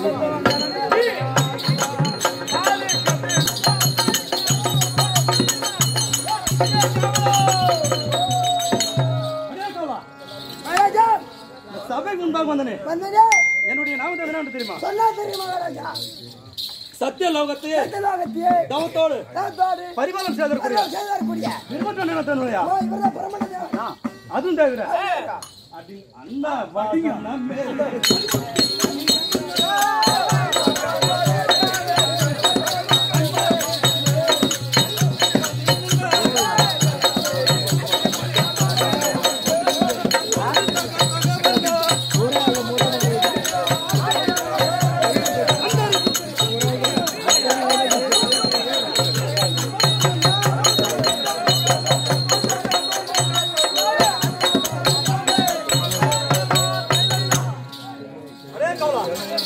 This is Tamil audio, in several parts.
மகாராஜா இந்த சபைக்கு முன்பாக வந்தனே வந்ததே என்னுடைய நாமத்தை என்ன தெரியுமா சொன்னா தெரியும் மகாராஜா சத்திய லோகத்தையே சத்தியலோகத்தியே தவத்தோடு தேவத்தோடு பரிபாலம் செய்தற்குரிய செய்தாரக்கூடிய நிர்மற்ற நிலத்தன்மையா ஓ இவர்தான் பிரமண தேவன் அதுவும் தவிர அடி அண்ணா வாடிங்க மேல அரே கவலா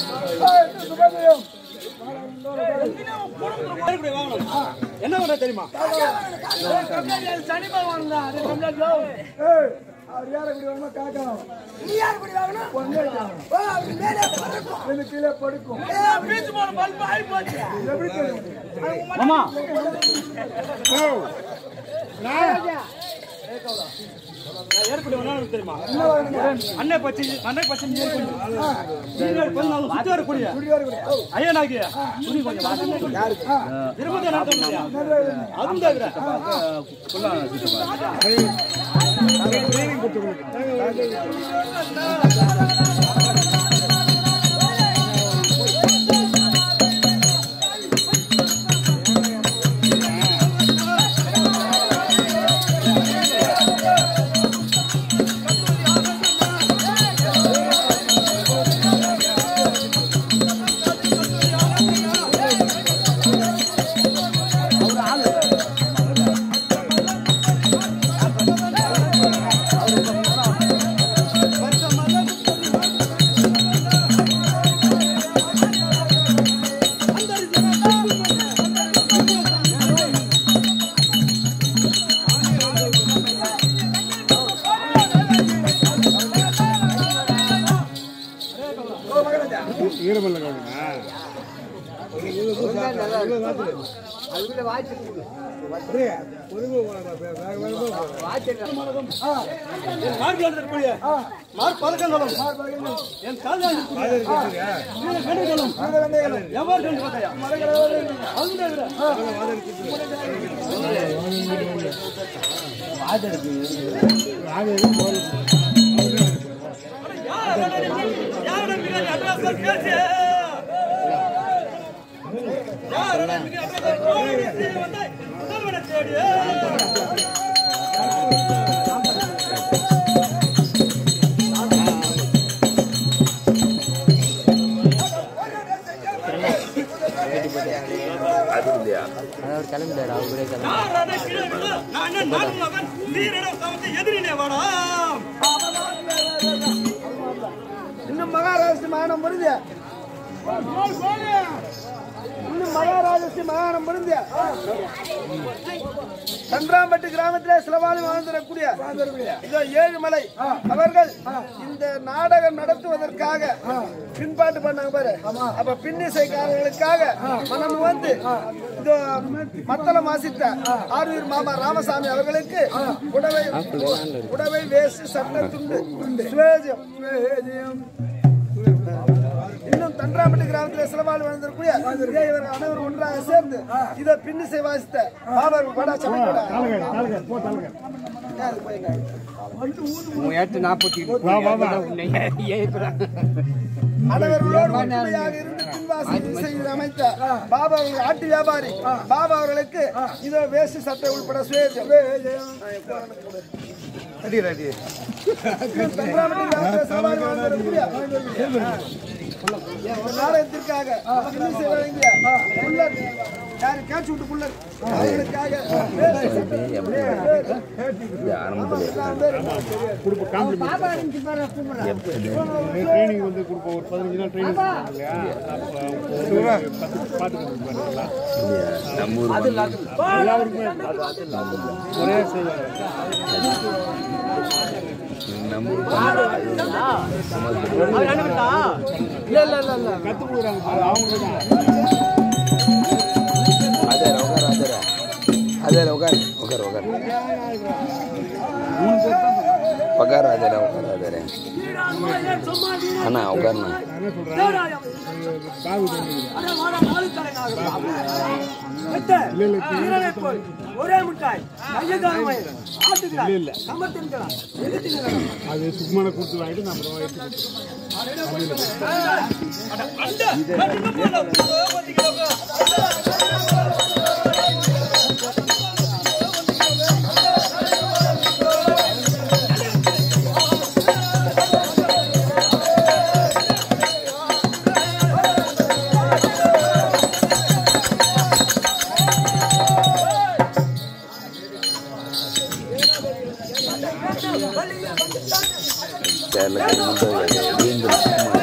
மறுபடியும் வாங்கணும். என்ன பண்ண தெரியுமா சனி பகவான் தான் அது கம்ப்ளைண்ட் அவர் யார குடி வாங்கணும் காக்கணும் நீ யார குடி வாங்கணும் பொண்ணு ஓ அவர் மேலே பறக்கும் இது கீழே படுக்கும் ஏ பீச் போன பல்ப் ஆயி போச்சு எப்படி தெரியும் மாமா ஏற்படி வேணாலும் தெரியுமா அன்னை பச்சி அன்னை பச்சி நீங்கள் பதினாலு சுத்தி வரக்கூடிய ஐயனாகிய துணி கொஞ்சம் வாங்க. திருமதி நடத்தலையா அதுவும் தவிர என் மார்பில் இருக்கக்கூடிய மார்க் பதக்கங்களும் என் காலில் இருக்கக்கூடிய வீர கண்டைகளும் எவ்வாறு கண்டு பார்த்தாயா அதுவும் தவிர யாரோட பின்னாடி அட்ரஸ் பேசி யாரோட பின்னாடி அட்ரஸ் பேசி வந்தா முதல்வனை தேடி யாரான கீழே விழு? நான் என்ன நான் மகன் நீரிடம் சமத்து எதிரினே வாடா இன்னும் மகாராஷ்டிர மாகாணம் முடிஞ்ச இன்னும் மகாராஷ்டிர மாகாணம் முடிஞ்ச சந்திராம்பட்டு கிராமத்திலே சிலவாலி வாழ்ந்திடக்கூடிய இதோ ஏழுமலை அவர்கள் இந்த நாடகம் நடத்துவதற்காக பின்பாட்டு பண்ணாங்க பாரு அப்ப பின்னிசைக்காரர்களுக்காக மனம் வந்து இதோ மத்தளம் வாசித்த ஆரூர் மாமா ராமசாமி அவர்களுக்கு உடவை உடவை வேஷ்டி சட்ட துண்டு சுவேஜம் இன்னும் தன்றாம்பட்டி கிராமத்தில் சிலவாள் வாழ்ந்திருக்கூடிய இதே இவர்கள் அனைவரும் ஒன்றாக சேர்ந்து இதை பின்னிசை வாசித்த பாபர் படா சமைக்கூட மூவாயிரத்து நாற்பத்தி அனைவர்களோடு ஒற்றுமையாக இருந்து பின்வாசி இசையில் அமைத்த பாபா அவர்கள் ஆட்டு வியாபாரி பாபா அவர்களுக்கு இதோ வேஷ்டி சட்டை உள்பட சுவேஜம் தன்றாம்பட்டி கிராமத்தில் சிலவாள் வாழ்ந்திருக்கூடிய இந்த நாடகத்திற்காக இன்னிசை வழங்கிய புல்லர் யாரு கேட்ச் விட்டு புல்லர் அவர்களுக்காக ட்ரைனிங் வந்து கொடுப்போம் ஒரு பதினஞ்சு நாள் ட்ரைனிங் இல்லையா அப்போ பத்து பாட்டு கொடுப்பாருங்களா எல்லாருக்குமே ஒரே செய்வாங்க இல்ல இல்ல இல்ல இல்ல கற்றுக் கொடுக்குறாங்க பாரு, அவங்களுக்கு தான் அதே உட்கார் அதே அதே உட்கார் உட்கார் உட்கார் உட்கார் அதே உட்கார் அதே அண்ணா உட்காருண்ணா நான் என்ன சொல்கிறேன் பாவு தண்ணி ஒரே மிட்டாய் கையதாரமாய் ஆட்டுக்கிறார் இல்ல. சமர்த்திருக்கிறார் அது சுக்குமான கொடுத்து வாங்கிட்டு நம்ம ரூபாய் எடுத்து கொடுத்துருவோம். கேரளத்தில் மட்டும் வீண்டு சும்மா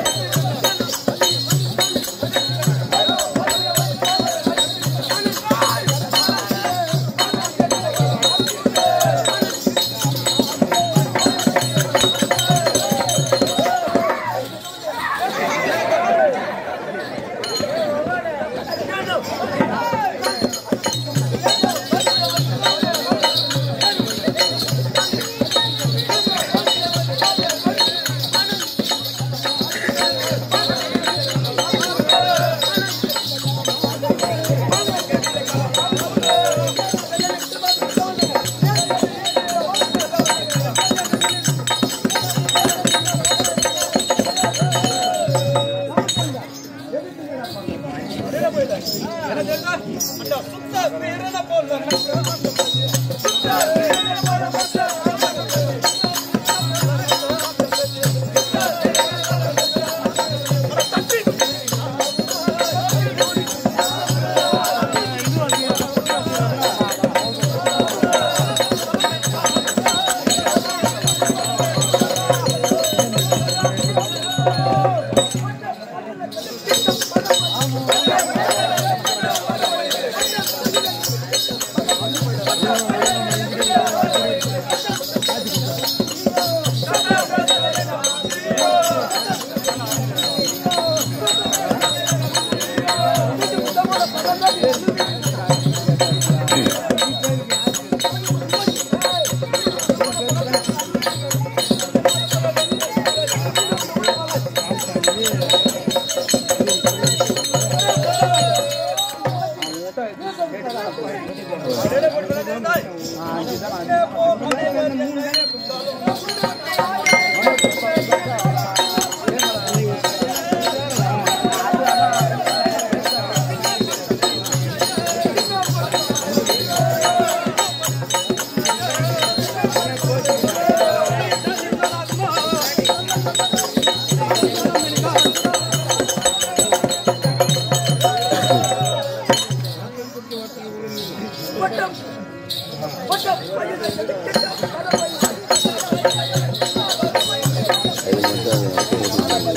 இது மட்டும்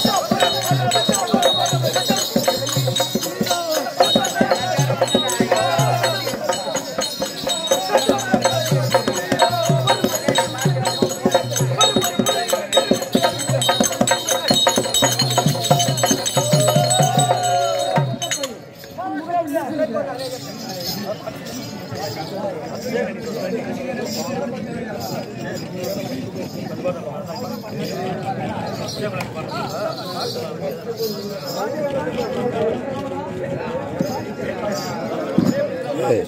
ஏய்,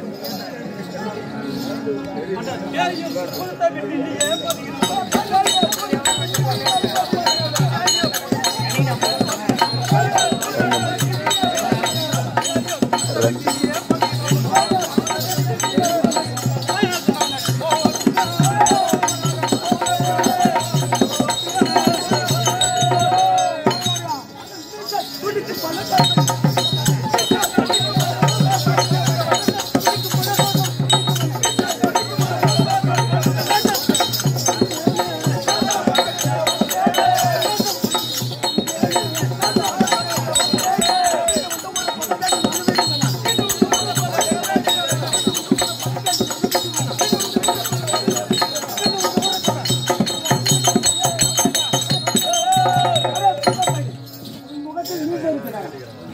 ரெண்டு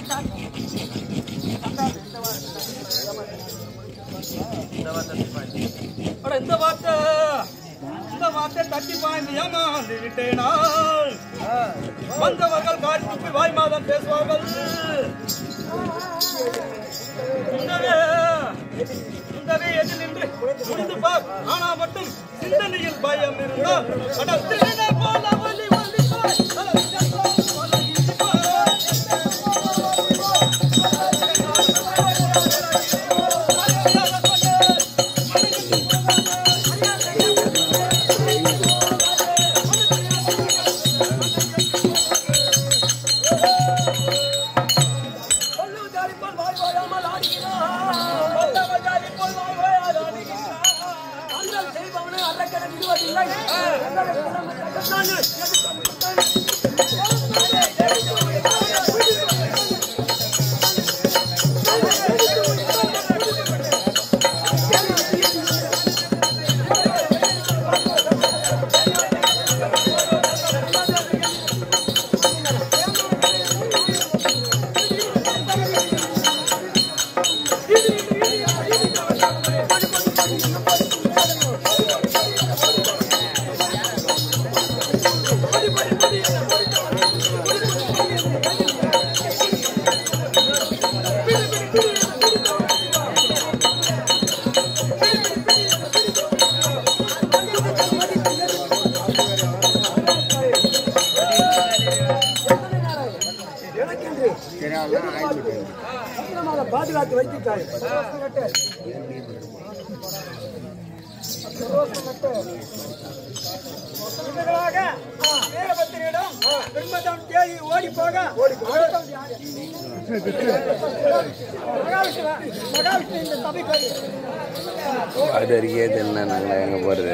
அட இந்த வார்த்தை இந்த வார்த்தை தட்டி பாய்ந்து ஏமாந்து விட்டேனா வந்தவர்கள் காரி துப்பி வாய் மாதம் பேசுவார்கள் உண்டவே உண்டவே எதில் நின்று முடிந்து பார் ஆனா மட்டும் சிந்தனையில் பயம் இருந்தால் அட திருடனை போல ஒலி ஒலிப்பாய். அட திருடனை போல இடிப்பாய். சொல்லுவதாரி போல் வாய் வாயாமல் ஆடுகிறான். வந்தவதாரி போல் வாய் வாயால் ஆடுகிறான். அண்ணல் செய்பவனை அரக்கனை விடுவதில்லை. அண்ணலை குணம் தகத்தானு, எது தகத்தானு. எனக்கென்று எதிர்பார்த்து பத்திரமாக பாதுகாத்து வைத்திருக்காய் இவர்களாக வீரபத்திரியிடம் பின்பற்றம் தேடி ஓடி போக அடுத்தவன் யாரு? மகாவிஷ்ணு மகாவிஷ்ணு இந்த சபைக்கு அது வரைக்கும் தெரியல நாங்கள் எங்கே போகிறது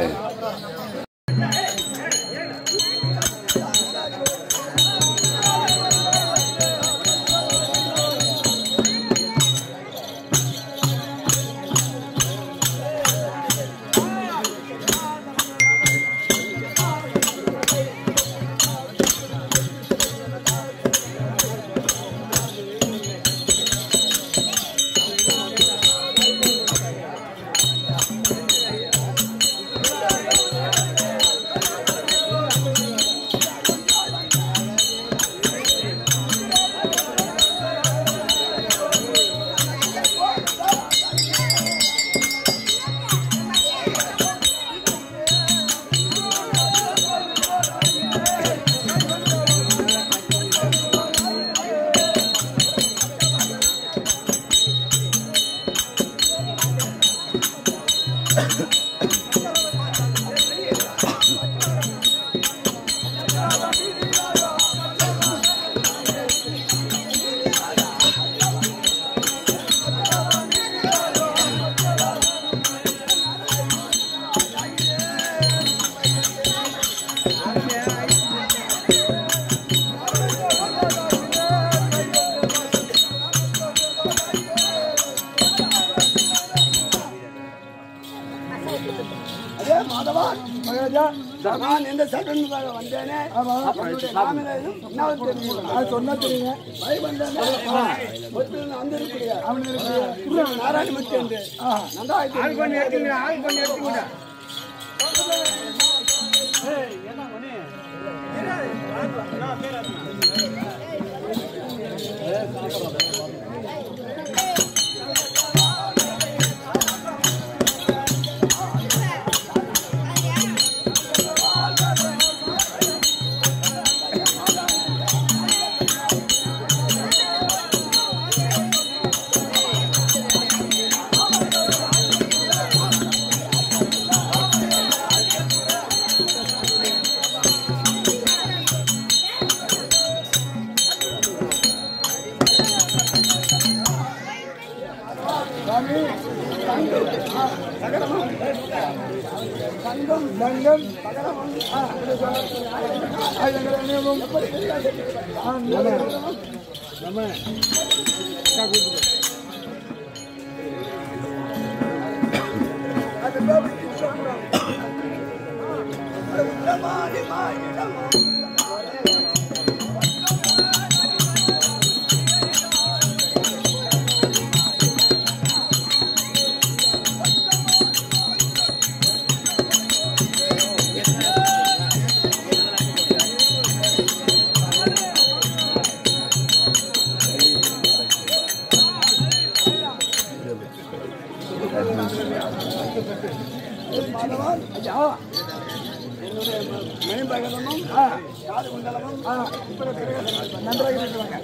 அதே மாதவா மகாராஜா நான் எந்த சட்டனுக்காக வந்தேனே என்னுடைய மாமனாரும் இன்னொரு தெரியும் அது சொன்னா தெரியுங்க பய வந்தேனே ஒருத்தர் அந்த இருக்கிறியா அவன் இருக்கிற நாராயணமூர்த்தி என்று நன்றாக ஆள் பண்ணி எடுத்துங்க ஆள் பண்ணி எடுத்துங்க சங்கம் தங்கம் பகரமம் ஆ, இது சொல்ல- ஆயுதங்கள் அணியவும். ஆ, நம்ம அது கோபிக்கு சொல்லக்கூடாது. அது உத்தமாதி மாயிடம். ஆ, இப்ப நன்றாக இருக்கிறாங்க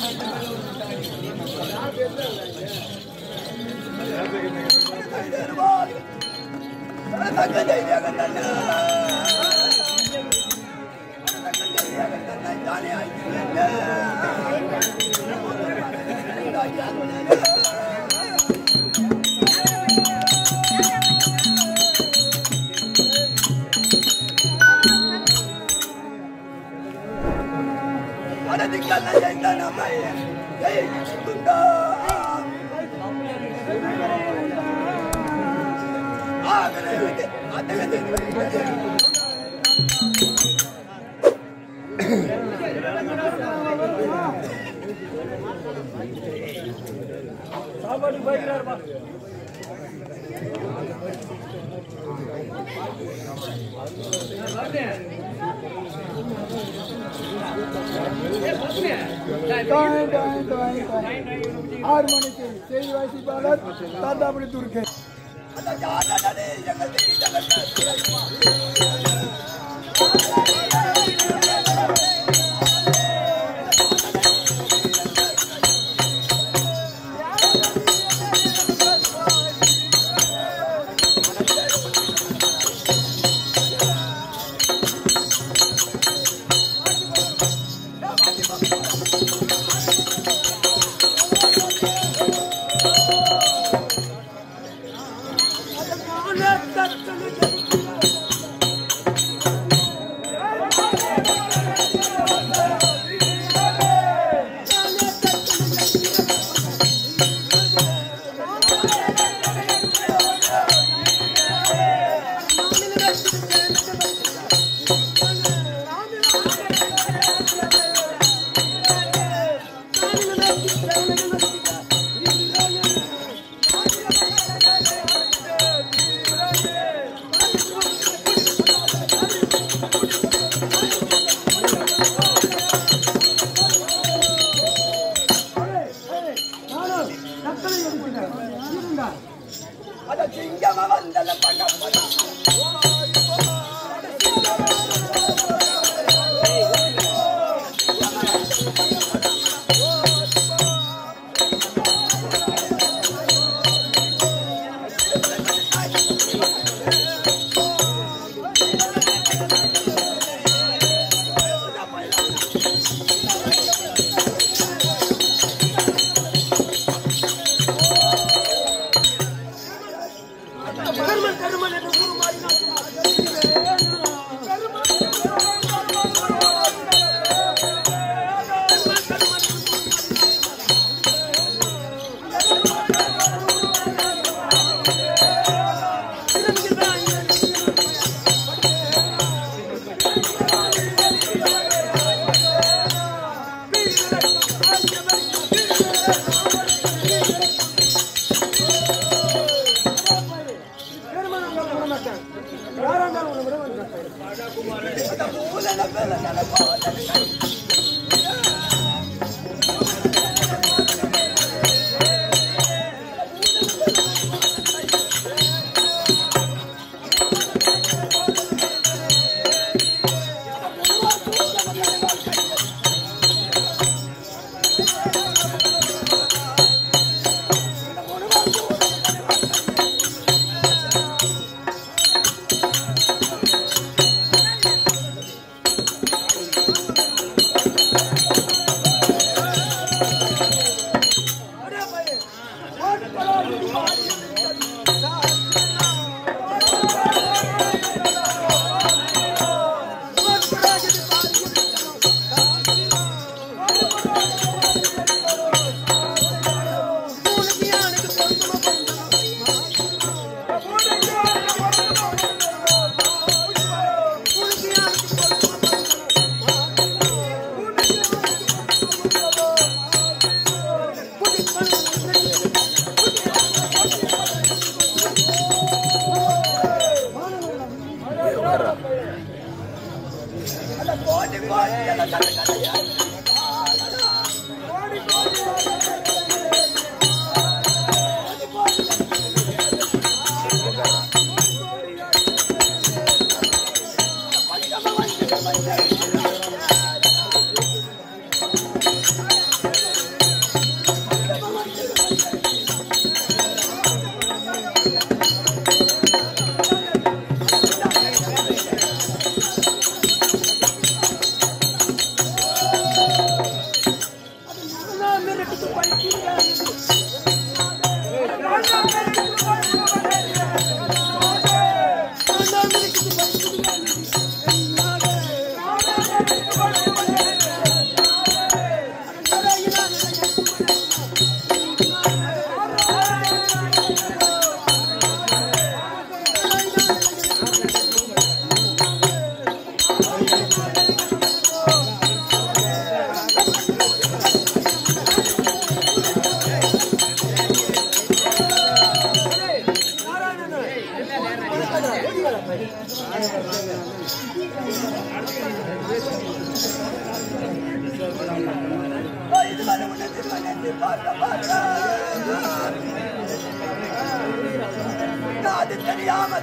டாய், டாய், டாய், டாய். ஆறு மணிக்கு செய்தி வாசிப்பாளர் தாத்தாபுரி துர்க்கை அது தெரியாம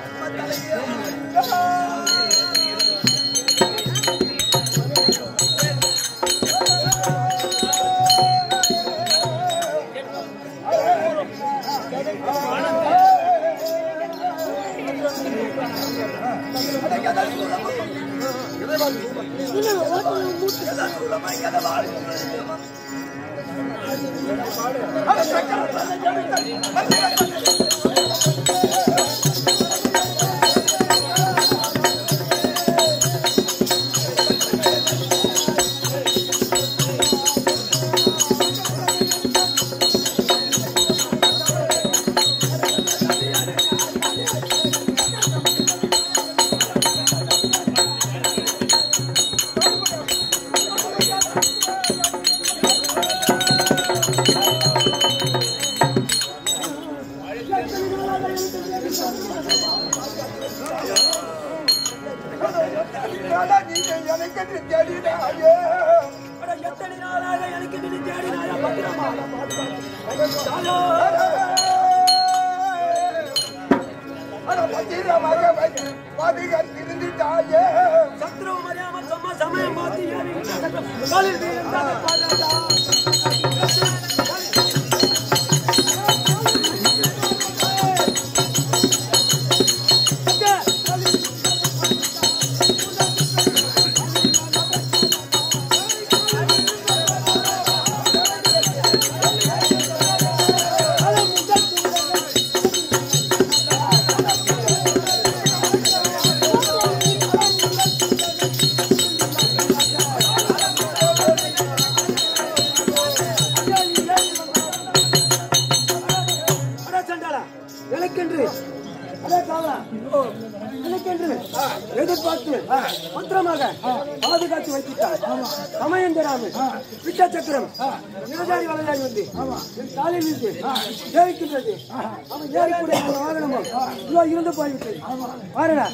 எனக்கு தேடினாயே எத்தனை நாளாக எனக்கு நீ தேடினாயா பத்திரமா பத்திரமாக வைத்து பாதுகாத்து இருந்துட்டாயே சத்ருவ மரியாம சும்மா சமயம் மாத்தி காலில் வீழ்ந்தாங்க பாதா அடா சண்டாளா, எனக்கென்று அடே காவலா, ஓ, எனக்கென்று எதிர்பார்த்து பத்திரமாக பாதுகாத்து வைத்திட்டார் சமயம் தராமல் விட்ட சக்கரம் நிரஜாரி வளராடி வந்து என் காலில் இருந்து ஜெயிக்கின்றது அவன் ஏறிக்கூடிய அந்த வாகனமும் இதோ இருந்து போய்விட்டது பாருடா